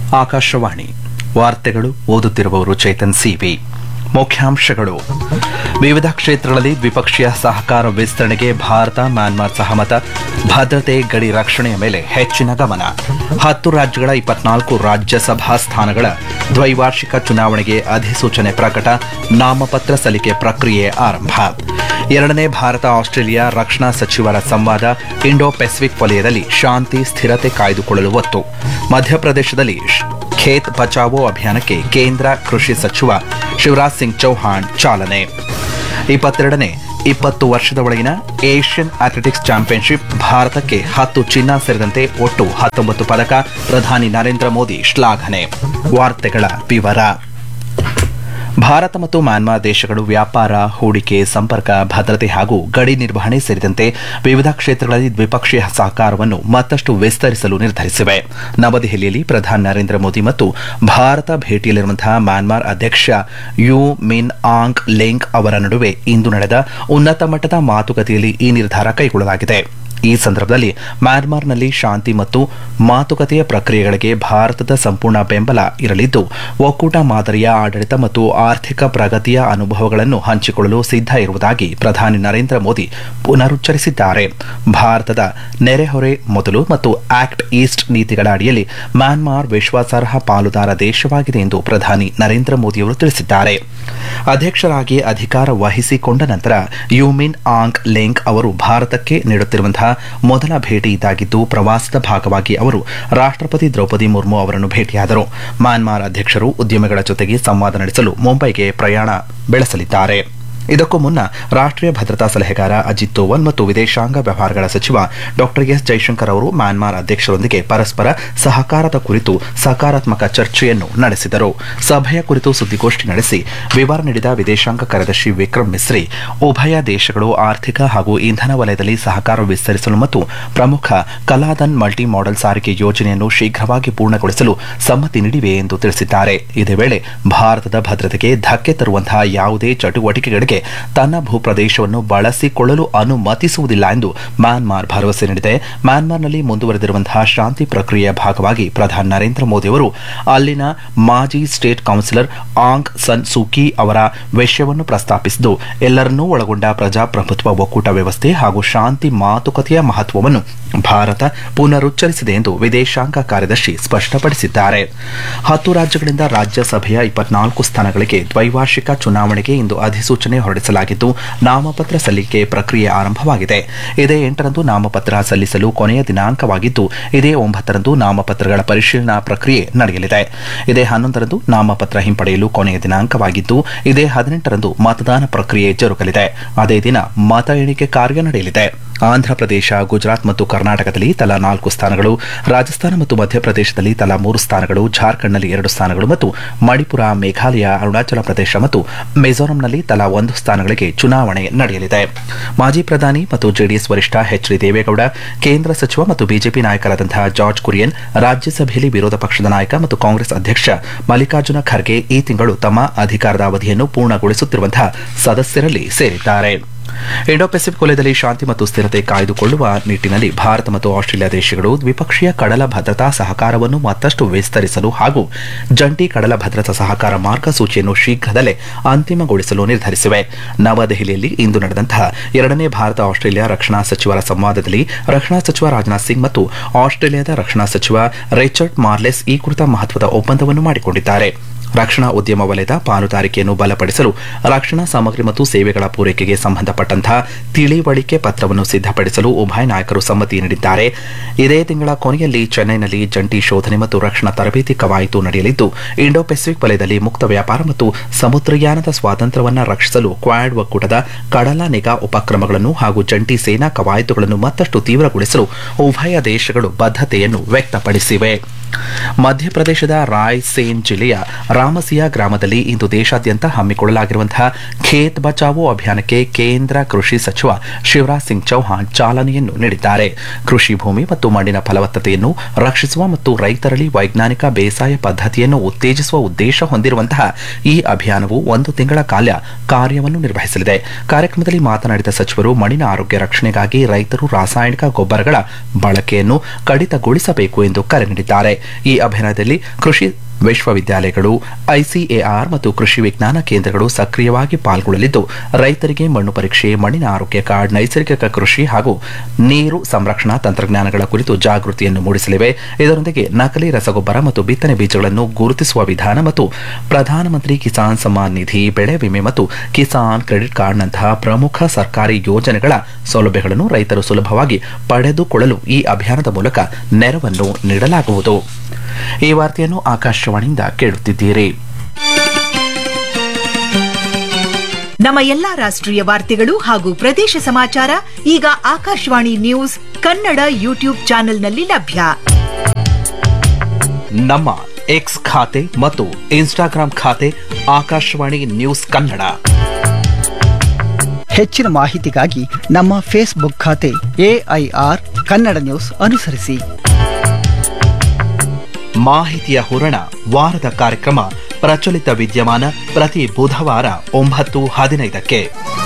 ಆಕಾಶವಾಣಿ ವಾರ್ತೆಗಳು ಓದುತ್ತಿರುವವರು ಚೇತನ್ ಸಿವಿ ಮುಖ್ಯಾಂಶಗಳು ವಿವಿಧ ಕ್ಷೇತ್ರಗಳಲ್ಲಿ ದ್ವಿಪಕ್ಷೀಯ ಸಹಕಾರ ವಿಸ್ತರಣೆಗೆ ಭಾರತ ಮ್ಯಾನ್ಮಾರ್ ಸಹಮತ ಭದ್ರತೆ ಗಡಿ ರಕ್ಷಣೆಯ ಮೇಲೆ ಹೆಚ್ಚಿನ ಗಮನ ಹತ್ತು ರಾಜ್ಯಗಳ ಇಪ್ಪತ್ನಾಲ್ಕು ರಾಜ್ಯಸಭಾ ಸ್ಥಾನಗಳ ದ್ವೈವಾರ್ಷಿಕ ಚುನಾವಣೆಗೆ ಅಧಿಸೂಚನೆ ಪ್ರಕಟ ನಾಮಪತ್ರ ಸಲ್ಲಿಕೆ ಪ್ರಕ್ರಿಯೆ ಆರಂಭ ಎರಡನೇ ಭಾರತ ಆಸ್ಟ್ರೇಲಿಯಾ ರಕ್ಷಣಾ ಸಚಿವರ ಸಂವಾದ ಇಂಡೋ ಪೆಸಿಫಿಕ್ ವಲಯದಲ್ಲಿ ಶಾಂತಿ ಸ್ಥಿರತೆ ಕಾಯ್ದುಕೊಳ್ಳಲು ಒತ್ತು ಮಧ್ಯಪ್ರದೇಶದಲ್ಲಿ ಶ್- ಖೇತ್ ಬಚಾವೋ ಅಭಿಯಾನಕ್ಕೆ ಕೇಂದ್ರ ಕೃಷಿ ಸಚಿವ ಶಿವರಾಜ್ ಸಿಂಗ್ ಚೌಹಾಣ್ ಚಾಲನೆ ಇಪ್ಪತ್ತೆರಡನೇ ಇಪ್ಪತ್ತು ವರ್ಷದ ಒಳಗಿನ ಏಷ್ಯನ್ ಅಥ್ಲೆಟಿಕ್ಸ್ ಚಾಂಪಿಯನ್ಶಿಪ್ ಭಾರತಕ್ಕೆ ಹತ್ತು ಚಿನ್ನ ಸೇರಿದಂತೆ ಒಟ್ಟು ಹತ್ತೊಂಬತ್ತು ಪದಕ ಪ್ರಧಾನಿ ನರೇಂದ್ರ ಮೋದಿ ಶ್ಲಾಘನೆ ವಾರ್ತೆಗಳ ವಿವರ ಭಾರತ ಮತ್ತು ಮ್ಯಾನ್ಮಾರ್ ದೇಶಗಳು ವ್ಯಾಪಾರ ಹೂಡಿಕೆ ಸಂಪರ್ಕ ಭದ್ರತೆ ಹಾಗೂ ಗಡಿ ನಿರ್ವಹಣೆ ಸೇರಿದಂತೆ ವಿವಿಧ ಕ್ಷೇತ್ರಗಳಲ್ಲಿ ದ್ವಿಪಕ್ಷೀಯ ಸಹಕಾರವನ್ನು ಮತ್ತಷ್ಟು ವಿಸ್ತರಿಸಲು ನಿರ್ಧರಿಸಿವೆ ನವದೆಹಲಿಯಲ್ಲಿ ಪ್ರಧಾನಿ ನರೇಂದ್ರ ಮೋದಿ ಮತ್ತು ಭಾರತ ಭೇಟಿಯಲ್ಲಿರುವಂತಹ ಮ್ಯಾನ್ಮಾರ್ ಅಧ್ಯಕ್ಷ ಯು ಮಿನ್ ಆಂಗ್ ಲೆಂಗ್ ಅವರ ನಡುವೆ ಇಂದು ನಡೆದ ಉನ್ನತ ಮಟ್ಟದ ಮಾತುಕತೆಯಲ್ಲಿ ಈ ನಿರ್ಧಾರ ಕೈಗೊಳ್ಳಲಾಗಿದೆ ಈ ಸಂದರ್ಭದಲ್ಲಿ ಮ್ಯಾನ್ಮಾರ್ನಲ್ಲಿ ಶಾಂತಿ ಮತ್ತು ಮಾತುಕತೆಯ ಪ್ರಕ್ರಿಯೆಗಳಿಗೆ ಭಾರತದ ಸಂಪೂರ್ಣ ಬೆಂಬಲ ಇರಲಿದ್ದು ಒಕ್ಕೂಟ ಮಾದರಿಯ ಆಡಳಿತ ಮತ್ತು ಆರ್ಥಿಕ ಪ್ರಗತಿಯ ಅನುಭವಗಳನ್ನು ಹಂಚಿಕೊಳ್ಳಲು ಸಿದ್ಧ ಇರುವುದಾಗಿ ಪ್ರಧಾನಿ ನರೇಂದ್ರ ಮೋದಿ ಪುನರುಚ್ಚರಿಸಿದ್ದಾರೆ ಭಾರತದ ನೆರೆಹೊರೆ ಮೊದಲು ಮತ್ತು ಆಕ್ಟ್ ಈಸ್ಟ್ ನೀತಿಗಳ ಅಡಿಯಲ್ಲಿ ಮ್ಯಾನ್ಮಾರ್ ವಿಶ್ವಾಸಾರ್ಹ ಪಾಲುದಾರ ದೇಶವಾಗಿದೆ ಎಂದು ಪ್ರಧಾನಿ ನರೇಂದ್ರ ಮೋದಿಯವರು ತಿಳಿಸಿದ್ದಾರೆ ಅಧ್ಯಕ್ಷರಾಗಿ ಅಧಿಕಾರ ವಹಿಸಿಕೊಂಡ ನಂತರ ಯುಮಿನ್ ಆಂಗ್ ಲೆಂಗ್ ಅವರು ಭಾರತಕ್ಕೆ ನೀಡುತ್ತಿರುವಂತಹ ಮೊದಲ ಭೇಟಿ ಇದಾಗಿದ್ದು ಪ್ರವಾಸದ ಭಾಗವಾಗಿ ಅವರು ರಾಷ್ಟ್ರಪತಿ ದ್ರೌಪದಿ ಮುರ್ಮು ಅವರನ್ನು ಭೇಟಿಯಾದರು ಮ್ಯಾನ್ಮಾರ್ ಅಧ್ಯಕ್ಷರು ಉದ್ಯಮಿಗಳ ಜೊತೆಗೆ ಸಂವಾದ ನಡೆಸಲು ಮುಂಬೈಗೆ ಪ್ರಯಾಣ ಬೆಳೆಸಲಿದ್ದಾರೆ ಇದಕ್ಕೂ ಮುನ್ನ ರಾಷ್ಟ್ರೀಯ ಭದ್ರತಾ ಸಲಹೆಗಾರ ಅಜಿತ್ ದೋವಲ್ ಮತ್ತು ವಿದೇಶಾಂಗ ವ್ಯವಹಾರಗಳ ಸಚಿವ ಡಾಕ್ಟರ್ ಎಸ್ ಜೈಶಂಕರ್ ಅವರು ಮ್ಯಾನ್ಮಾರ್ ಅಧ್ಯಕ್ಷರೊಂದಿಗೆ ಪರಸ್ಪರ ಸಹಕಾರದ ಕುರಿತು ಸಕಾರಾತ್ಮಕ ಚರ್ಚೆಯನ್ನು ನಡೆಸಿದರು ಸಭೆಯ ಕುರಿತು ಸುದ್ದಿಗೋಷ್ಠಿ ನಡೆಸಿ ವಿವರ ನೀಡಿದ ವಿದೇಶಾಂಗ ಕಾರ್ಯದರ್ಶಿ ವಿಕ್ರಮ್ ಮಿಸ್ರಿ ಉಭಯ ದೇಶಗಳು ಆರ್ಥಿಕ ಹಾಗೂ ಇಂಧನ ವಲಯದಲ್ಲಿ ಸಹಕಾರ ವಿಸ್ತರಿಸಲು ಮತ್ತು ಪ್ರಮುಖ ಕಲಾದನ್ ಮಲ್ಟಿ ಮಾಡೆಲ್ ಸಾರಿಗೆ ಯೋಜನೆಯನ್ನು ಶೀಘ್ರವಾಗಿ ಪೂರ್ಣಗೊಳಿಸಲು ಸಮ್ಮತಿ ನೀಡಿವೆ ಎಂದು ತಿಳಿಸಿದ್ದಾರೆ ಇದೇ ವೇಳೆ ಭಾರತದ ಭದ್ರತೆಗೆ ಧಕ್ಕೆ ತರುವಂತಹ ಯಾವುದೇ ಚಟುವಟಿಕೆಗಳಿಗೆ ತನ್ನ ಭೂಪ್ರದೇಶವನ್ನು ಬಳಸಿಕೊಳ್ಳಲು ಅನುಮತಿಸುವುದಿಲ್ಲ ಎಂದು ಮ್ಯಾನ್ಮಾರ್ ಭರವಸೆ ನೀಡಿದೆ ಮ್ಯಾನ್ಮಾರ್ನಲ್ಲಿ ಮುಂದುವರೆದಿರುವಂತಹ ಶಾಂತಿ ಪ್ರಕ್ರಿಯೆಯ ಭಾಗವಾಗಿ ಪ್ರಧಾನಿ ನರೇಂದ್ರ ಮೋದಿ ಅವರು ಅಲ್ಲಿನ ಮಾಜಿ state counsellor Aung San Suu Kyi ಅವರ ವಿಷಯವನ್ನು ಪ್ರಸ್ತಾಪಿಸಿದ್ದು ಎಲ್ಲರನ್ನೂ ಒಳಗೊಂಡ ಪ್ರಜಾಪ್ರಭುತ್ವ ಒಕ್ಕೂಟ ವ್ಯವಸ್ಥೆ ಹಾಗೂ ಶಾಂತಿ ಮಾತುಕತೆಯ ಮಹತ್ವವನ್ನು ಭಾರತ ಪುನರುಚ್ಚರಿಸಿದೆ ಎಂದು ವಿದೇಶಾಂಗ ಕಾರ್ಯದರ್ಶಿ ಸ್ಪಷ್ಟಪಡಿಸಿದ್ದಾರೆ ಹತ್ತು ರಾಜ್ಯಗಳಿಂದ ರಾಜ್ಯಸಭೆಯ ಇಪ್ಪತ್ನಾಲ್ಕು ಸ್ಥಾನಗಳಿಗೆ ದ್ವೈವಾರ್ಷಿಕ ಚುನಾವಣೆಗೆ ಇಂದು ಅಧಿಸೂಚನೆ ಹೊರಡಿಸಲಾಗಿದ್ದು ನಾಮಪತ್ರ ಸಲ್ಲಿಕೆ ಪ್ರಕ್ರಿಯೆ ಆರಂಭವಾಗಿದೆ ಇದೇ ಎಂಟರಂದು ನಾಮಪತ್ರ ಸಲ್ಲಿಸಲು ಕೊನೆಯ ದಿನಾಂಕವಾಗಿದ್ದು ಇದೇ ಒಂಬತ್ತರಂದು ನಾಮಪತ್ರಗಳ ಪರಿಶೀಲನಾ ಪ್ರಕ್ರಿಯೆ ನಡೆಯಲಿದೆ ಇದೇ ಹನ್ನೊಂದರಂದು ನಾಮಪತ್ರ ಹಿಂಪಡೆಯಲು ಕೊನೆಯ ದಿನಾಂಕವಾಗಿದ್ದು ಇದೇ ಹದಿನೆಂಟರಂದು ಮತದಾನ ಪ್ರಕ್ರಿಯೆ ಜರುಗಲಿದೆ ಅದೇ ದಿನ ಮತ ಎಣಿಕೆ ಕಾರ್ಯ ನಡೆಯಲಿದೆ ಆಂಧ್ರಪ್ರದೇಶ ಗುಜರಾತ್ ಮತ್ತು ಕರ್ನಾಟಕದಲ್ಲಿ ತಲಾ ನಾಲ್ಕು ಸ್ಥಾನಗಳು ರಾಜಸ್ಥಾನ ಮತ್ತು ಮಧ್ಯಪ್ರದೇಶದಲ್ಲಿ ತಲಾ ಮೂರು ಸ್ಥಾನಗಳು ಜಾರ್ಖಂಡ್ನಲ್ಲಿ ಎರಡು ಸ್ಥಾನಗಳು ಮತ್ತು ಮಣಿಪುರ ಮೇಘಾಲಯ ಅರುಣಾಚಲ ಪ್ರದೇಶ ಮತ್ತು ಮಿಜೋರಂನಲ್ಲಿ ತಲಾ ಒಂದು ಸ್ಥಾನಗಳಿಗೆ ಚುನಾವಣೆ ನಡೆಯಲಿದೆ ಮಾಜಿ ಪ್ರಧಾನಿ ಮತ್ತು ಜೆಡಿಎಸ್ ವರಿಷ್ಠ ಎಚ್ ಡಿ ದೇವೇಗೌಡ ಕೇಂದ್ರ ಸಚಿವ ಮತ್ತು ಬಿಜೆಪಿ ನಾಯಕರಾದಂತಹ ಜಾರ್ಜ್ ಕುರಿಯನ್ ರಾಜ್ಯಸಭೆಯಲ್ಲಿ ವಿರೋಧ ಪಕ್ಷದ ನಾಯಕ ಮತ್ತು ಕಾಂಗ್ರೆಸ್ ಅಧ್ಯಕ್ಷ ಮಲ್ಲಿಕಾರ್ಜುನ ಖರ್ಗೆ ಈ ತಿಂಗಳು ತಮ್ಮ ಅಧಿಕಾರದ ಅವಧಿಯನ್ನು ಪೂರ್ಣಗೊಳಿಸುತ್ತಿರುವಂತಹ ಸದಸ್ಯರಲ್ಲಿ ಸೇರಿದ್ದಾರೆ ಇಂಡೋ ಪೆಸಿಫಿಕ್ ವಲಯದಲ್ಲಿ ಶಾಂತಿ ಮತ್ತು ಸ್ಥಿರತೆ ಕಾಯ್ದುಕೊಳ್ಳುವ ನಿಟ್ಟಿನಲ್ಲಿ ಭಾರತ ಮತ್ತು ಆಸ್ಟ್ರೇಲಿಯಾ ದೇಶಗಳು ದ್ವಿಪಕ್ಷೀಯ ಕಡಲ ಭದ್ರತಾ ಸಹಕಾರವನ್ನು ಮತ್ತಷ್ಟು ವಿಸ್ತರಿಸಲು ಹಾಗೂ ಜಂಟಿ ಕಡಲ ಭದ್ರತಾ ಸಹಕಾರ ಮಾರ್ಗಸೂಚಿಯನ್ನು ಶೀಘ್ರದಲ್ಲೇ ಅಂತಿಮಗೊಳಿಸಲು ನಿರ್ಧರಿಸಿವೆ ನವದೆಹಲಿಯಲ್ಲಿ ಇಂದು ನಡೆದಂತಹ ಎರಡನೇ ಭಾರತ ಆಸ್ಟ್ರೇಲಿಯಾ ರಕ್ಷಣಾ ಸಚಿವರ ಸಂವಾದದಲ್ಲಿ ರಕ್ಷಣಾ ಸಚಿವ ರಾಜನಾಥ್ ಸಿಂಗ್ ಮತ್ತು ಆಸ್ಟ್ರೇಲಿಯಾದ ರಕ್ಷಣಾ ಸಚಿವ ರಿಚರ್ಡ್ ಮಾರ್ಲೆಸ್ ಈ ಕುರಿತ ಮಹತ್ವದ ಒಪ್ಪಂದವನ್ನು ಮಾಡಿಕೊಂಡಿದ್ದಾರೆ ರಕ್ಷಣಾ ಉದ್ಯಮ ವಲಯದ ಪಾಲುದಾರಿಕೆಯನ್ನು ಬಲಪಡಿಸಲು ರಕ್ಷಣಾ ಸಾಮಗ್ರಿ ಮತ್ತು ಸೇವೆಗಳ ಪೂರೈಕೆಗೆ ಸಂಬಂಧಪಟ್ಟಂತಹ ತಿಳಿವಳಿಕೆ ಪತ್ರವನ್ನು ಸಿದ್ಧಪಡಿಸಲು ಉಭಯ ನಾಯಕರು ಸಮ್ಮತಿ ನೀಡಿದ್ದಾರೆ ಇದೇ ತಿಂಗಳ ಕೊನೆಯಲ್ಲಿ ಚೆನ್ನೈನಲ್ಲಿ ಜಂಟಿ ಶೋಧನೆ ಮತ್ತು ರಕ್ಷಣಾ ತರಬೇತಿ ಕವಾಯತು ನಡೆಯಲಿದ್ದು ಇಂಡೋ ಪೆಸಿಫಿಕ್ ವಲಯದಲ್ಲಿ ಮುಕ್ತ ವ್ಯಾಪಾರ ಮತ್ತು ಸಮುದ್ರಯಾನದ ಸ್ವಾತಂತ್ರ್ಯವನ್ನು ರಕ್ಷಿಸಲು ಕ್ವಾಡ್ ಒಕ್ಕೂಟದ ಕಡಲ ನಿಗಾ ಉಪಕ್ರಮಗಳನ್ನು ಹಾಗೂ ಜಂಟಿ ಸೇನಾ ಕವಾಯತುಗಳನ್ನು ಮತ್ತಷ್ಟು ತೀವ್ರಗೊಳಿಸಲು ಉಭಯ ದೇಶಗಳು ಬದ್ಧತೆಯನ್ನು ವ್ಯಕ್ತಪಡಿಸಿವೆ ಮಧ್ಯಪ್ರದೇಶದ ರಾಯ್ ಸೇನ್ ಜಿಲ್ಲೆಯ ರಾಮಸಿಯಾ ಗ್ರಾಮದಲ್ಲಿ ಇಂದು ದೇಶಾದ್ಯಂತ ಹಮ್ಮಿಕೊಳ್ಳಲಾಗಿರುವಂತಹ ಖೇತ್ ಬಚಾವೋ ಅಭಿಯಾನಕ್ಕೆ ಕೇಂದ್ರ ಕೃಷಿ ಸಚಿವ ಶಿವರಾಜ್ ಸಿಂಗ್ ಚೌಹಾಣ್ ಚಾಲನೆಯನ್ನು ನೀಡಿದ್ದಾರೆ ಕೃಷಿ ಭೂಮಿ ಮತ್ತು ಮಣ್ಣಿನ ಫಲವತ್ತತೆಯನ್ನು ರಕ್ಷಿಸುವ ಮತ್ತು ರೈತರಲ್ಲಿ ವೈಜ್ಞಾನಿಕ ಬೇಸಾಯ ಪದ್ಧತಿಯನ್ನು ಉತ್ತೇಜಿಸುವ ಉದ್ದೇಶ ಹೊಂದಿರುವಂತಹ ಈ ಅಭಿಯಾನವು ಒಂದು ತಿಂಗಳ ಕಾಲ ಕಾರ್ಯವನ್ನು ನಿರ್ವಹಿಸಲಿದೆ ಕಾರ್ಯಕ್ರಮದಲ್ಲಿ ಮಾತನಾಡಿದ ಸಚಿವರು ಮಣ್ಣಿನ ಆರೋಗ್ಯ ರಕ್ಷಣೆಗಾಗಿ ರೈತರು ರಾಸಾಯನಿಕ ಗೊಬ್ಬರಗಳ ಬಳಕೆಯನ್ನು ಕಡಿತಗೊಳಿಸಬೇಕು ಎಂದು ಕರೆ ನೀಡಿದ್ದಾರೆ ಈ ಅಭಿಯಾನದಲ್ಲಿ ಕೃಷಿ ವಿಶ್ವವಿದ್ಯಾಲಯಗಳು ಐಸಿಎಆರ್ ಮತ್ತು ಕೃಷಿ ವಿಜ್ಞಾನ ಕೇಂದ್ರಗಳು ಸಕ್ರಿಯವಾಗಿ ಪಾಲ್ಗೊಳ್ಳಲಿದ್ದು ರೈತರಿಗೆ ಮಣ್ಣು ಪರೀಕ್ಷೆ ಮಣ್ಣಿನ ಆರೋಗ್ಯ ಕಾರ್ಡ್ ನೈಸರ್ಗಿಕ ಕೃಷಿ ಹಾಗೂ ನೀರು ಸಂರಕ್ಷಣಾ ತಂತ್ರಜ್ಞಾನಗಳ ಕುರಿತು ಜಾಗೃತಿಯನ್ನು ಮೂಡಿಸಲಿವೆ ಇದರೊಂದಿಗೆ ನಕಲಿ ರಸಗೊಬ್ಬರ ಮತ್ತು ಬಿತ್ತನೆ ಬೀಜಗಳನ್ನು ಗುರುತಿಸುವ ವಿಧಾನ ಮತ್ತು ಪ್ರಧಾನಮಂತ್ರಿ ಕಿಸಾನ್ ಸಮ್ಮಾನ್ ನಿಧಿ ಬೆಳೆ ವಿಮೆ ಮತ್ತು ಕಿಸಾನ್ ಕ್ರೆಡಿಟ್ ಕಾರ್ಡ್ನಂತಹ ಪ್ರಮುಖ ಸರ್ಕಾರಿ ಯೋಜನೆಗಳ ಸೌಲಭ್ಯಗಳನ್ನು ರೈತರು ಸುಲಭವಾಗಿ ಪಡೆದುಕೊಳ್ಳಲು ಈ ಅಭಿಯಾನದ ಮೂಲಕ ನೆರವನ್ನು ನೀಡಲಾಗುವುದು ಈ ವಾರ್ತೆಯನ್ನು ಆಕಾಶವಾಣಿಯಿಂದ ಕೇಳುತ್ತಿದ್ದೀರಿ ನಮ್ಮ ಎಲ್ಲಾ ರಾಷ್ಟ್ರೀಯ ವಾರ್ತೆಗಳು ಹಾಗೂ ಪ್ರದೇಶ ಸಮಾಚಾರ ಈಗ ಆಕಾಶವಾಣಿ ನ್ಯೂಸ್ ಕನ್ನಡ ಯೂಟ್ಯೂಬ್ ಚಾನೆಲ್ನಲ್ಲಿ ಲಭ್ಯ ನಮ್ಮ ಎಕ್ಸ್ ಖಾತೆ ಮತ್ತು ಇನ್ಸ್ಟಾಗ್ರಾಂ ಖಾತೆ ಆಕಾಶವಾಣಿ ನ್ಯೂಸ್ ಕನ್ನಡ ಹೆಚ್ಚಿನ ಮಾಹಿತಿಗಾಗಿ ನಮ್ಮ ಫೇಸ್ಬುಕ್ ಖಾತೆ ಎಐಆರ್ ಕನ್ನಡ ನ್ಯೂಸ್ ಅನುಸರಿಸಿ ಮಾಹಿತಿಯ ಹೂರಣ ವಾರದ ಕಾರ್ಯಕ್ರಮ ಪ್ರಚಲಿತ ವಿದ್ಯಮಾನ ಪ್ರತಿ ಬುಧವಾರ ಒಂಬತ್ತು ಹದಿನೈದಕ್ಕೆ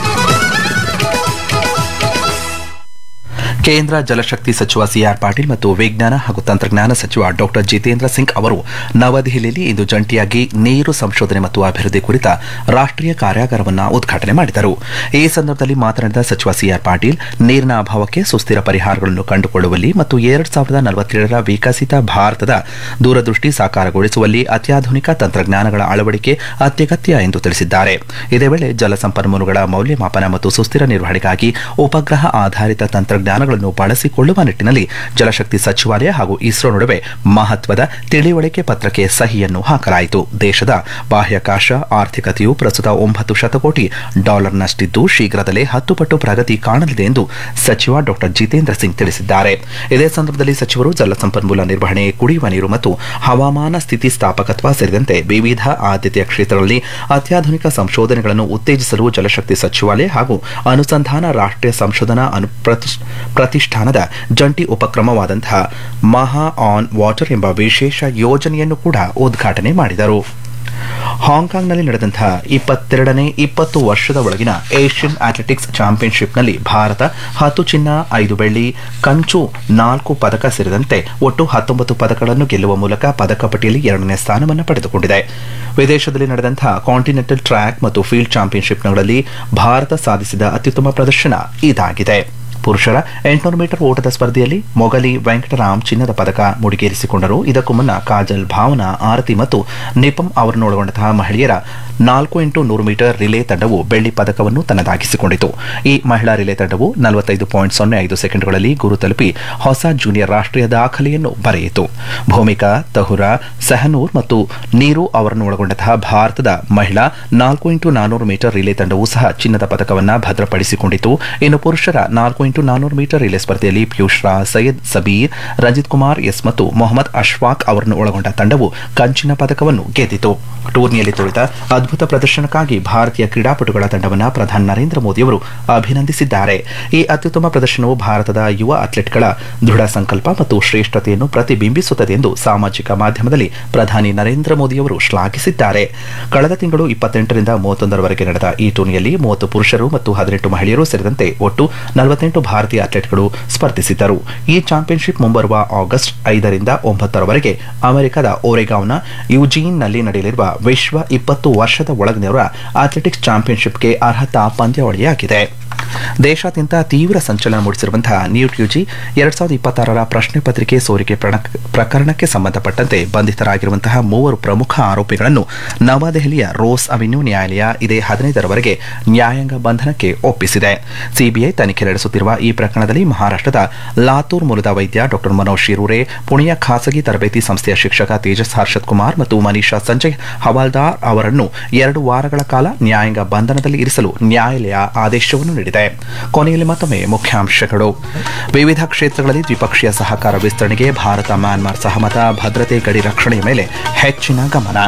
ಕೇಂದ್ರ ಜಲಶಕ್ತಿ ಸಚಿವ ಸಿಆರ್ ಪಾಟೀಲ್ ಮತ್ತು ವಿಜ್ಞಾನ ಹಾಗೂ ತಂತ್ರಜ್ಞಾನ ಸಚಿವ ಡಾಕ್ಟರ್ ಜಿತೇಂದ್ರ ಸಿಂಗ್ ಅವರು ನವದೆಹಲಿಯಲ್ಲಿ ಇಂದು ಜಂಟಿಯಾಗಿ ನೀರು ಸಂಶೋಧನೆ ಮತ್ತು ಅಭಿವೃದ್ಧಿ ಕುರಿತ ರಾಷ್ಟ್ರೀಯ ಕಾರ್ಯಾಗಾರವನ್ನು ಉದ್ಘಾಟನೆ ಮಾಡಿದರು ಈ ಸಂದರ್ಭದಲ್ಲಿ ಮಾತನಾಡಿದ ಸಚಿವ ಸಿಆರ್ ಪಾಟೀಲ್ ನೀರಿನ ಅಭಾವಕ್ಕೆ ಸುಸ್ಥಿರ ಪರಿಹಾರಗಳನ್ನು ಕಂಡುಕೊಳ್ಳುವಲ್ಲಿ ಮತ್ತು ಎರಡ್ ಸಾವಿರದ ನಲವತ್ತೇಳರ ವಿಕಸಿತ ಭಾರತದ ದೂರದೃಷ್ಟಿ ಸಾಕಾರಗೊಳಿಸುವಲ್ಲಿ ಅತ್ಯಾಧುನಿಕ ತಂತ್ರಜ್ಞಾನಗಳ ಅಳವಡಿಕೆ ಅತ್ಯಗತ್ಯ ಎಂದು ತಿಳಿಸಿದ್ದಾರೆ ಇದೇ ವೇಳೆ ಜಲಸಂಪನ್ಮೂಲಗಳ ಮೌಲ್ಯಮಾಪನ ಮತ್ತು ಸುಸ್ಥಿರ ನಿರ್ವಹಣೆಗಾಗಿ ಉಪಗ್ರಹ ಆಧಾರಿತ ತಂತ್ರಜ್ಞಾನಗಳನ್ನು ಬಳಸಿಕೊಳ್ಳುವ ನಿಟ್ಟಿನಲ್ಲಿ ಜಲಶಕ್ತಿ ಸಚಿವಾಲಯ ಹಾಗೂ ಇಸ್ರೋ ನಡುವೆ ಮಹತ್ವದ ತಿಳಿವಳಿಕೆ ಪತ್ರಕ್ಕೆ ಸಹಿಯನ್ನು ಹಾಕಲಾಯಿತು ದೇಶದ ಬಾಹ್ಯಾಕಾಶ ಆರ್ಥಿಕತೆಯು ಪ್ರಸ್ತುತ ಒಂಬತ್ತು ಶತಕೋಟಿ ಡಾಲರ್ನಷ್ಟಿದ್ದು ಶೀಘ್ರದಲ್ಲೇ ಹತ್ತು ಪಟ್ಟು ಪ್ರಗತಿ ಕಾಣಲಿದೆ ಎಂದು ಸಚಿವ ಡಾಕ್ಟರ್ ಜಿತೇಂದ್ರ ಸಿಂಗ್ ತಿಳಿಸಿದ್ದಾರೆ ಇದೇ ಸಂದರ್ಭದಲ್ಲಿ ಸಚಿವರು ಜಲಸಂಪನ್ಮೂಲ ನಿರ್ವಹಣೆ ಕುಡಿಯುವ ನೀರು ಮತ್ತು ಹವಾಮಾನ ಸ್ಥಿತಿಸ್ಥಾಪಕತ್ವ ಸೇರಿದಂತೆ ವಿವಿಧ ಆದ್ಯತೆಯ ಕ್ಷೇತ್ರಗಳಲ್ಲಿ ಅತ್ಯಾಧುನಿಕ ಸಂಶೋಧನೆಗಳನ್ನು ಉತ್ತೇಜಿಸಲು ಜಲಶಕ್ತಿ ಸಚಿವಾಲಯ ಹಾಗೂ ಅನುಸಂಧಾನ ರಾಷ್ಟ್ರೀಯ ಸಂಶೋಧನಾ ಅನು ಪ್ರತಿಷ್- ಪ್ರತಿಷ್ಠಾನದ ಜಂಟಿ ಉಪಕ್ರಮವಾದಂತಹ ಮಹಾ ಆನ್ ವಾಟರ್ ಎಂಬ ವಿಶೇಷ ಯೋಜನೆಯನ್ನು ಕೂಡ ಉದ್ಘಾಟನೆ ಮಾಡಿದರು ಹಾಂಗ್ಕಾಂಗ್ನಲ್ಲಿ ನಡೆದಂತಹ ಇಪ್ಪತ್ತೆರಡನೇ ಇಪ್ಪತ್ತು ವರ್ಷದ ಒಳಗಿನ ಏಷ್ಯನ್ ಅಥ್ಲೆಟಿಕ್ಸ್ ಚಾಂಪಿಯನ್ಶಿಪ್ನಲ್ಲಿ ಭಾರತ ಹತ್ತು ಚಿನ್ನ ಐದು ಬೆಳ್ಳಿ ಕಂಚು ನಾಲ್ಕು ಪದಕ ಸೇರಿದಂತೆ ಒಟ್ಟು ಹತ್ತೊಂಬತ್ತು ಪದಕಗಳನ್ನು ಗೆಲ್ಲುವ ಮೂಲಕ ಪದಕ ಪಟ್ಟಿಯಲ್ಲಿ ಎರಡನೇ ಸ್ಥಾನವನ್ನು ಪಡೆದುಕೊಂಡಿದೆ ವಿದೇಶದಲ್ಲಿ ನಡೆದಂತಹ ಕಾಂಟಿನೆಂಟಲ್ ಟ್ರ್ಯಾಕ್ ಮತ್ತು ಫೀಲ್ಡ್ ಚಾಂಪಿಯನ್ಶಿಪ್ಗಳಲ್ಲಿ ಭಾರತ ಸಾಧಿಸಿದ ಅತ್ಯುತ್ತಮ ಪ್ರದರ್ಶನ ಇದಾಗಿದೆ ಪುರುಷರ ಎಂಟುನೂರು ಮೀಟರ್ ಓಟದ ಸ್ಪರ್ಧೆಯಲ್ಲಿ ಮೊಗಲಿ ವೆಂಕಟರಾಮ್ ಚಿನ್ನದ ಪದಕ ಮುಡಿಗೇರಿಸಿಕೊಂಡರು ಇದಕ್ಕೂ ಮುನ್ನ ಕಾಜಲ್ ಭಾವನಾ ಆರತಿ ಮತ್ತು ನಿಪಂ ಅವರನ್ನೊಳಗೊಂಡಂತಹ ಮಹಿಳೆಯರ ನಾಲ್ಕು ಇಂಟು ನೂರು ಮೀಟರ್ ರಿಲೇ ತಂಡವು ಬೆಳ್ಳಿ ಪದಕವನ್ನು ತನ್ನದಾಗಿಸಿಕೊಂಡಿತು ಈ ಮಹಿಳಾ ರಿಲೇ ತಂಡವು ನಲವತ್ತೈದು ಪಾಯಿಂಟ್ ಸೊನ್ನೆ ಐದು ಸೆಕೆಂಡ್ಗಳಲ್ಲಿ ಗುರು ತಲುಪಿ ಹೊಸ ಜೂನಿಯರ್ ರಾಷ್ಟ್ರೀಯ ದಾಖಲೆಯನ್ನು ಬರೆಯಿತು ಭೂಮಿಕಾ ತಹುರಾ ಸಹನೂರ್ ಮತ್ತು ನೀರು ಅವರನ್ನು ಒಳಗೊಂಡಂತಹ ಭಾರತದ ಮಹಿಳಾ ನಾಲ್ಕು ಇಂಟು ನಾನೂರು ಮೀಟರ್ ರಿಲೇ ತಂಡವು ಸಹ ಚಿನ್ನದ ಪದಕವನ್ನು ಭದ್ರಪಡಿಸಿಕೊಂಡಿತು ಇನ್ನು ಪುರುಷರ ನಾಲ್ಕು ಇಂಟು ನಾನೂರು ಮೀಟರ್ ರಿಲೇ ಸ್ಪರ್ಧೆಯಲ್ಲಿ ಪಿಯೂಷ್ ರಾಜ್ ಸೈಯದ್ ಸಬೀರ್ ರಂಜಿತ್ ಕುಮಾರ್ ಎಸ್ ಮತ್ತು ಮೊಹಮ್ಮದ್ ಅಶ್ವಾಕ್ ಅವರನ್ನು ಒಳಗೊಂಡ ತಂಡವು ಕಂಚಿನ ಪದಕವನ್ನು ಗೆದ್ದಿತು ಟೂರ್ನಿಯಲ್ಲಿ ತೋರಿದ ಅದ್ಭುತ ಪ್ರದರ್ಶನಕ್ಕಾಗಿ ಭಾರತೀಯ ಕ್ರೀಡಾಪಟುಗಳ ತಂಡವನ್ನು ಪ್ರಧಾನಿ ನರೇಂದ್ರ ಮೋದಿಯವರು ಅಭಿನಂದಿಸಿದ್ದಾರೆ ಈ ಅತ್ಯುತ್ತಮ ಪ್ರದರ್ಶನವು ಭಾರತದ ಯುವ ಅಥ್ಲೆಟ್ಗಳ ದೃಢ ಸಂಕಲ್ಪ ಮತ್ತು ಶ್ರೇಷ್ಠತೆಯನ್ನು ಪ್ರತಿಬಿಂಬಿಸುತ್ತದೆ ಎಂದು ಸಾಮಾಜಿಕ ಮಾಧ್ಯಮದಲ್ಲಿ ಪ್ರಧಾನಿ ನರೇಂದ್ರ ಮೋದಿಯವರು ಶ್ಲಾಘಿಸಿದ್ದಾರೆ ಕಳೆದ ತಿಂಗಳು ಇಪ್ಪತ್ತೆಂಟರಿಂದ ಮೂವತ್ತೊಂದರವರೆಗೆ ನಡೆದ ಈ ಟೂರ್ನಿಯಲ್ಲಿ ಮೂವತ್ತು ಪುರುಷರು ಮತ್ತು ಹದಿನೆಂಟು ಮಹಿಳೆಯರು ಸೇರಿದಂತೆ ಒಟ್ಟು ನಲವತ್ತೆಂಟು ಭಾರತೀಯ ಅಥ್ಲೆಟ್ಗಳು ಸ್ಪರ್ಧಿಸಿದ್ದರು ಈ ಚಾಂಪಿಯನ್ಶಿಪ್ ಮುಂಬರುವ ಆಗಸ್ಟ್ ಐದರಿಂದ ಒಂಬತ್ತರವರೆಗೆ ಅಮೆರಿಕದ ಓರೆಗಾವ್ನ ಯುಜೀನ್ನಲ್ಲಿ ನಡೆಯಲಿರುವ ವಿಶ್ವ ಇಪ್ಪತ್ತು ವರ್ಷದ ಒಳಗಿನವರ ಅಥ್ಲೆಟಿಕ್ಸ್ ಚಾಂಪಿಯನ್ಶಿಪ್ಗೆ ಅರ್ಹತಾ ಪಂದ್ಯಾವಳಿಯಾಗಿದೆ ದೇಶಾದ್ಯಂತ ತೀವ್ರ ಸಂಚಲನ ಮೂಡಿಸಿರುವಂತಹ ನೀಟ್ ಯುಜಿ ಎರಡ್ ಸಾವಿರದ ಇಪ್ಪತ್ತಾರರ ಪ್ರಶ್ನೆ ಪತ್ರಿಕೆ ಸೋರಿಕೆ ಪ್ರಣ- ಪ್ರಕರಣಕ್ಕೆ ಸಂಬಂಧಪಟ್ಟಂತೆ ಬಂಧಿತರಾಗಿರುವಂತಹ ಮೂವರು ಪ್ರಮುಖ ಆರೋಪಿಗಳನ್ನು ನವದೆಹಲಿಯ ರೋಸ್ ಅವೆನ್ಯೂ ನ್ಯಾಯಾಲಯ ಇದೇ ಹದಿನೈದರವರೆಗೆ ನ್ಯಾಯಾಂಗ ಬಂಧನಕ್ಕೆ ಒಪ್ಪಿಸಿದೆ ಸಿಬಿಐ ತನಿಖೆ ನಡೆಸುತ್ತಿರುವ ಈ ಪ್ರಕರಣದಲ್ಲಿ ಮಹಾರಾಷ್ಟ್ರದ ಲಾತೂರ್ ಮೂಲದ ವೈದ್ಯ ಡಾಕ್ಟರ್ ಮನೋಜ್ ಶಿರೂರೆ ಪುಣೆಯ ಖಾಸಗಿ ತರಬೇತಿ ಸಂಸ್ಥೆಯ ಶಿಕ್ಷಕ ತೇಜಸ್ ಹರ್ಷದ್ ಕುಮಾರ್ ಮತ್ತು ಮನೀಷಾ ಸಂಜಯ್ ಹವಾಲ್ದಾರ್ ಅವರನ್ನು ಎರಡು ವಾರಗಳ ಕಾಲ ನ್ಯಾಯಾಂಗ ಬಂಧನದಲ್ಲಿ ಇರಿಸಲು ನ್ಯಾಯಾಲಯ ಆದೇಶವನ್ನು ನೀಡಿದೆ ಕೊನೆಯಲ್ಲಿ ಮತ್ತೊಮ್ಮೆ ಮುಖ್ಯಾಂಶಗಳು ವಿವಿಧ ಕ್ಷೇತ್ರಗಳಲ್ಲಿ ದ್ವಿಪಕ್ಷೀಯ ಸಹಕಾರ ವಿಸ್ತರಣೆಗೆ ಭಾರತ ಮ್ಯಾನ್ಮಾರ್ ಸಹಮತ ಭದ್ರತೆ ಗಡಿ ರಕ್ಷಣೆಯ ಮೇಲೆ ಹೆಚ್ಚಿನ ಗಮನ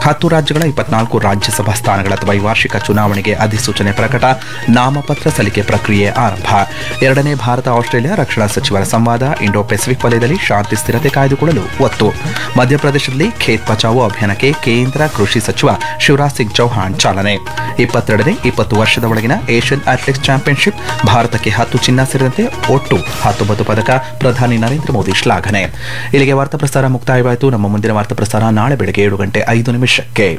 ಹತ್ತು ರಾಜ್ಯಗಳ ಇಪ್ಪತ್ನಾಲ್ಕು ರಾಜ್ಯಸಭಾ ಸ್ಥಾನಗಳ ದ್ವೈವಾರ್ಷಿಕ ಚುನಾವಣೆಗೆ ಅಧಿಸೂಚನೆ ಪ್ರಕಟ ನಾಮಪತ್ರ ಸಲ್ಲಿಕೆ ಪ್ರಕ್ರಿಯೆ ಆರಂಭ ಎರಡನೇ ಭಾರತ ಆಸ್ಟ್ರೇಲಿಯಾ ರಕ್ಷಣಾ ಸಚಿವರ ಸಂವಾದ ಇಂಡೋ ಪೆಸಿಫಿಕ್ ವಲಯದಲ್ಲಿ ಶಾಂತಿ ಸ್ಥಿರತೆ ಕಾಯ್ದುಕೊಳ್ಳಲು ಒತ್ತು ಮಧ್ಯಪ್ರದೇಶದಲ್ಲಿ ಖೇತ್ ಬಚಾವೋ ಅಭಿಯಾನಕ್ಕೆ ಕೇಂದ್ರ ಕೃಷಿ ಸಚಿವ ಶಿವರಾಜ್ ಸಿಂಗ್ ಚೌಹಾಣ್ ಚಾಲನೆ ಇಪ್ಪತ್ತೆರಡನೇ ಇಪ್ಪತ್ತು ವರ್ಷದ ಒಳಗಿನ ಏಷ್ಯನ್ ಅಥ್ಲೆಟಿಕ್ಸ್ ಚಾಂಪಿಯನ್ಶಿಪ್ ಭಾರತಕ್ಕೆ ಹತ್ತು ಚಿನ್ನ ಸೇರಿದಂತೆ ಒಟ್ಟು ಹತ್ತೊಂಬತ್ತು ಪದಕ ಪ್ರಧಾನಿ ನರೇಂದ್ರ ಮೋದಿ ಶ್ಲಾಘನೆ ಇಲ್ಲಿಗೆ ವಾರ್ತಾ ಪ್ರಸಾರ ಮುಕ್ತಾಯವಾಯಿತು ನಮ್ಮ ಮುಂದಿನ ವಾರ್ತಾ ಪ್ರಸಾರ ನಾಳೆ ಬೆಳಗ್ಗೆ ಏಳು ಗಂಟೆ ಐದು ನಿಮಿಷಕ್ಕೆ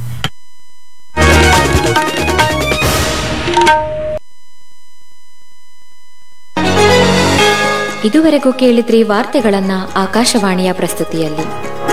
ಇದುವರೆಗೂ ಕೇಳಿದ್ರಿ ವಾರ್ತೆಗಳನ್ನ ಆಕಾಶವಾಣಿಯ ಪ್ರಸ್ತುತಿಯಲ್ಲಿ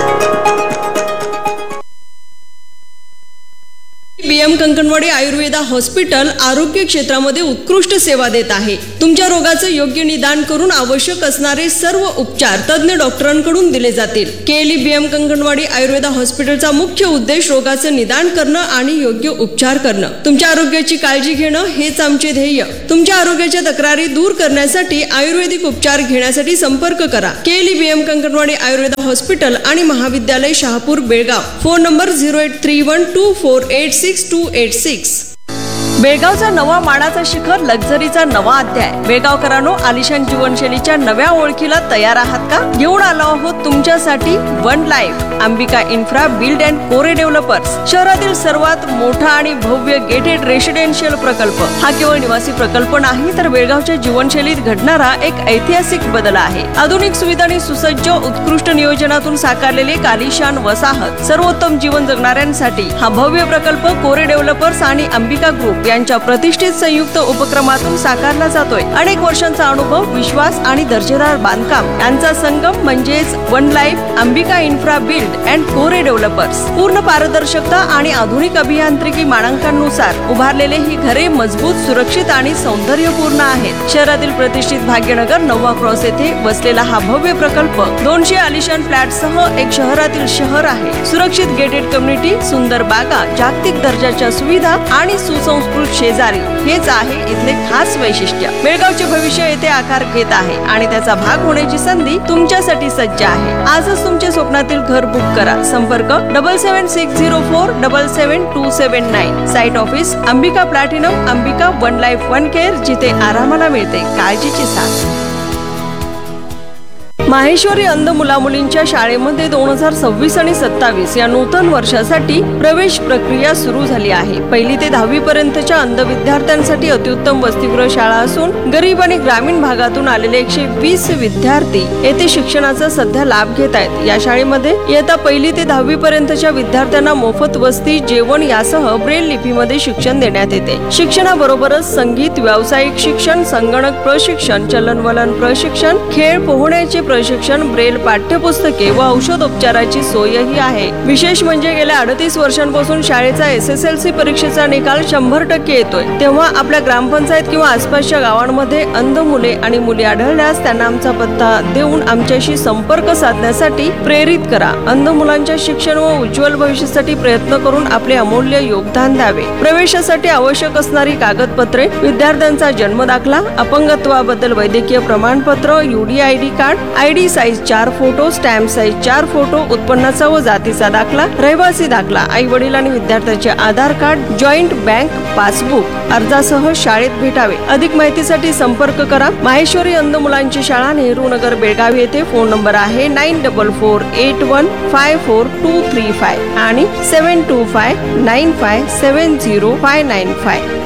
बीएम कंकणवाडी आयुर्वेदा हॉस्पिटल आरोग्य क्षेत्रामध्ये उत्कृष्ट सेवा देत आहे तुमच्या रोगाचं योग्य निदान करून आवश्यक असणारे सर्व उपचार तज्ज्ञ डॉक्टरांकडून दिले जातील केली बीएम कंकणवाडी आयुर्वेदा हॉस्पिटलचा मुख्य उद्देश रोगाचं निदान करणं आणि योग्य उपचार करणं तुमच्या आरोग्याची काळजी घेणं हेच आमचे ध्येय तुमच्या आरोग्याच्या तक्रारी दूर करण्यासाठी आयुर्वेदिक उपचार घेण्यासाठी संपर्क करा केली बीएम कंकणवाडी आयुर्वेदा हॉस्पिटल आणि महाविद्यालय Shahapur Belgaum phone number zero eight three one two four eight six two eight six बेळगावचा नवा मानाचा शिखर लक्झरीचा नवा अध्याय बेळगावकरांनो आलिशान जीवनशैलीच्या नव्या ओळखीला तयार आहात का घेऊन आलो आहोत तुमच्यासाठी one life Ambika infra build and Kore developers शहरातील सर्वात मोठा आणि भव्य गेटेड रेसिडेन्शियल प्रकल्प हा केवळ निवासी प्रकल्प नाही तर बेळगावच्या जीवनशैलीत घडणारा एक ऐतिहासिक बदल आहे आधुनिक सुविधांनी सुसज्ज उत्कृष्ट नियोजनातून साकारलेले कालिशान वसाहत सर्वोत्तम जीवन जगणाऱ्यांसाठी हा भव्य प्रकल्प कोरे डेव्हलपर्स आणि अंबिका ग्रुप यांच्या प्रतिष्ठित संयुक्त उपक्रमातून साकारला जातोय अनेक वर्षांचा अनुभव विश्वास आणि दर्जेदार बांधकाम यांचा संगम म्हणजेच one life Ambika infra build and Kore developers पूर्ण पारदर्शकता आणि आधुनिक अभियांत्रिकी मानांकनानुसार उभारलेले ही घरे मजबूत सुरक्षित आणि सौंदर्यपूर्ण आहेत शहरातील प्रतिष्ठित भाग्यनगर नववा क्रॉस येथे वसलेला हा भव्य प्रकल्प दोनशे आलिशान फ्लॅट सह एक शहरातील शहर आहे सुरक्षित गेटेड कम्युनिटी सुंदर बागा जागतिक दर्जाच्या सुविधा आणि सुसंस्कृत शेजारी हेच आहे इथले खास वैशिष्ट्य बेळगावचे भविष्य येथे आकार घेत आहे आणि त्याचा भाग होण्याची संधी तुमच्यासाठी सज्ज आहे आजच तुमच्या स्वप्नातील घर बुक करा संपर्क double seven six zero four double seven two seven nine site office Ambika platinum Ambika one life one care जिथे आरामाला मिळते काळजीची साथ माहेश्वरी अंध मुलामुलींच्या शाळेमध्ये दोन हजार सव्वीस आणि सत्तावीस या नूतन वर्षासाठी प्रवेश प्रक्रिया सुरू झाली आहे पहिली ते दहावी पर्यंतच्या अंध विद्यार्थ्यांसाठी अत्युत्तम वसतिगृह शाळा असून गरीब आणि ग्रामीण भागातून आलेले एकशे वीस विद्यार्थी येथे शिक्षणाचा सध्या लाभ घेत आहेत या शाळेमध्ये इयत्ता पहिली ते दहावी पर्यंतच्या विद्यार्थ्यांना मोफत वस्ती जेवण यासह ब्रेल लिपीमध्ये शिक्षण देण्यात येते शिक्षणाबरोबरच संगीत व्यावसायिक शिक्षण संगणक प्रशिक्षण चलनवलन प्रशिक्षण खेळ पोहण्याचे प्रशिक्षण ब्रेल पाठ्यपुस्तके व औषधोपचाराची सोयही आहे विशेष म्हणजे गेल्या अडतीस वर्षांपासून शाळेचा एस एस एल सी परीक्षेचा निकाल शंभर टक्के येतोय तेव्हा आपल्या ग्रामपंचायत किंवा आसपासच्या गावांमध्ये अंध मुले आणि मुली आढळल्यास त्यांना आमचा पत्ता देऊन आमच्याशी संपर्क साधण्यासाठी प्रेरित करा अंध मुलांच्या शिक्षण व उज्ज्वल भविष्यासाठी प्रयत्न करून आपले अमूल्य योगदान द्यावे प्रवेशासाठी आवश्यक असणारी कागदपत्रे विद्यार्थ्यांचा जन्म दाखला अपंगत्वाबद्दल वैद्यकीय प्रमाणपत्र यूडीआयडी कार्ड आयडी साईज चार फोटो स्टॅम्प साईज चार फोटो उत्पन्नाचा व जातीचा दाखला रहिवासी दाखला आई वडील आणि विद्यार्थ्याचे Aadhaar card joint bank passbook अर्जासह शाळेत भेटावे अधिक माहितीसाठी संपर्क करा माहेश्वरी अंध मुलांची शाळा नेहरू नगर बेळगाव येथे फोन नंबर आहे nine double four eight one five four two three five आणि seven two five nine five seven zero five nine फाय